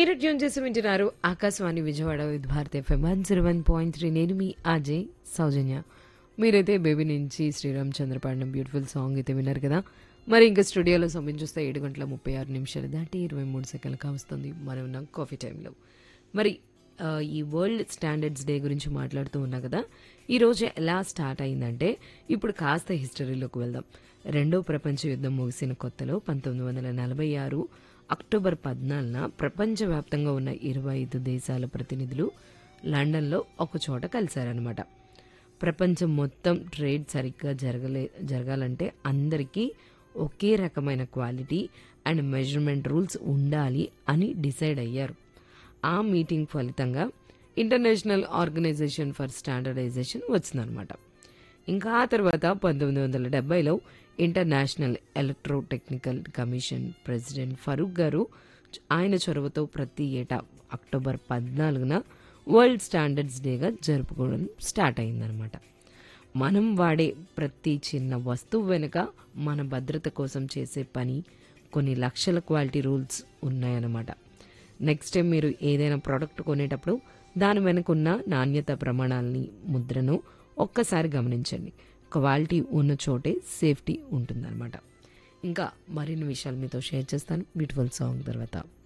మీరు ట్యూన్ చేసి వింటున్నారు Akashvani Vijayawada with Bharat FM one zero one point three నేను మీ అజయ్ సౌజన్య మీరైతే బేబీ నుంచి శ్రీరామ్ చంద్ర పాడిన బ్యూటిఫుల్ సాంగ్ అయితే విన్నారు కదా మరి ఇంకా స్టూడియోలో సమయం చూస్తే ఏడు గంటల ముప్పై ఆరు నిమిషాలు దాటి ఇరవై మూడు సెకండ్లు కావస్తుంది మనం ఉన్న కాఫీ టైంలో మరి ఆ, ఈ వరల్డ్ స్టాండర్డ్స్ డే గురించి మాట్లాడుతూ ఉన్నా కదా ఈ రోజు ఎలా స్టార్ట్ అయిందంటే ఇప్పుడు కాస్త హిస్టరీలోకి వెళ్దాం రెండో ప్రపంచ యుద్ధం ముగిసిన కొత్తలో పంతొమ్మిది వందల నలభై ఆరు అక్టోబర్ పద్నాలుగున ప్రపంచవ్యాప్తంగా ఉన్న ఇరవై ఐదు దేశాల ప్రతినిధులు లండన్లో ఒక చోట కలిశారనమాట ప్రపంచం మొత్తం ట్రేడ్ సరిగ్గా జరగలే జరగాలంటే అందరికీ ఒకే రకమైన క్వాలిటీ అండ్ మెజర్మెంట్ రూల్స్ ఉండాలి అని డిసైడ్ అయ్యారు ఆ మీటింగ్ ఫలితంగా ఇంటర్నేషనల్ ఆర్గనైజేషన్ ఫర్ స్టాండర్డైజేషన్ వచ్చిందనమాట ఇంకా ఆ తర్వాత పంతొమ్మిది వందల డెబ్బైలో international electro technical commission president Farooq గారు ఆయన చొరవతో ప్రతి ఏటా అక్టోబర్ పద్నాలుగున వరల్డ్ స్టాండర్డ్స్ డేగా జరుపుకోవడం స్టార్ట్ అయిందనమాట మనం వాడే ప్రతి చిన్న వస్తువు వెనుక మన భద్రత కోసం చేసే పని కొన్ని లక్షల క్వాలిటీ రూల్స్ ఉన్నాయన్నమాట నెక్స్ట్ టైం మీరు ఏదైనా ప్రోడక్ట్ కొనేటప్పుడు దాని వెనుక ఉన్న నాణ్యత ప్రమాణాలని ముద్రను ఒక్కసారి గమనించండి క్వాలిటీ ఉన్న చోటే సేఫ్టీ ఉంటుందన్నమాట ఇంకా మరిన్ని విషయాలు మీతో షేర్ చేస్తాను బ్యూటిఫుల్ సాంగ్ తర్వాత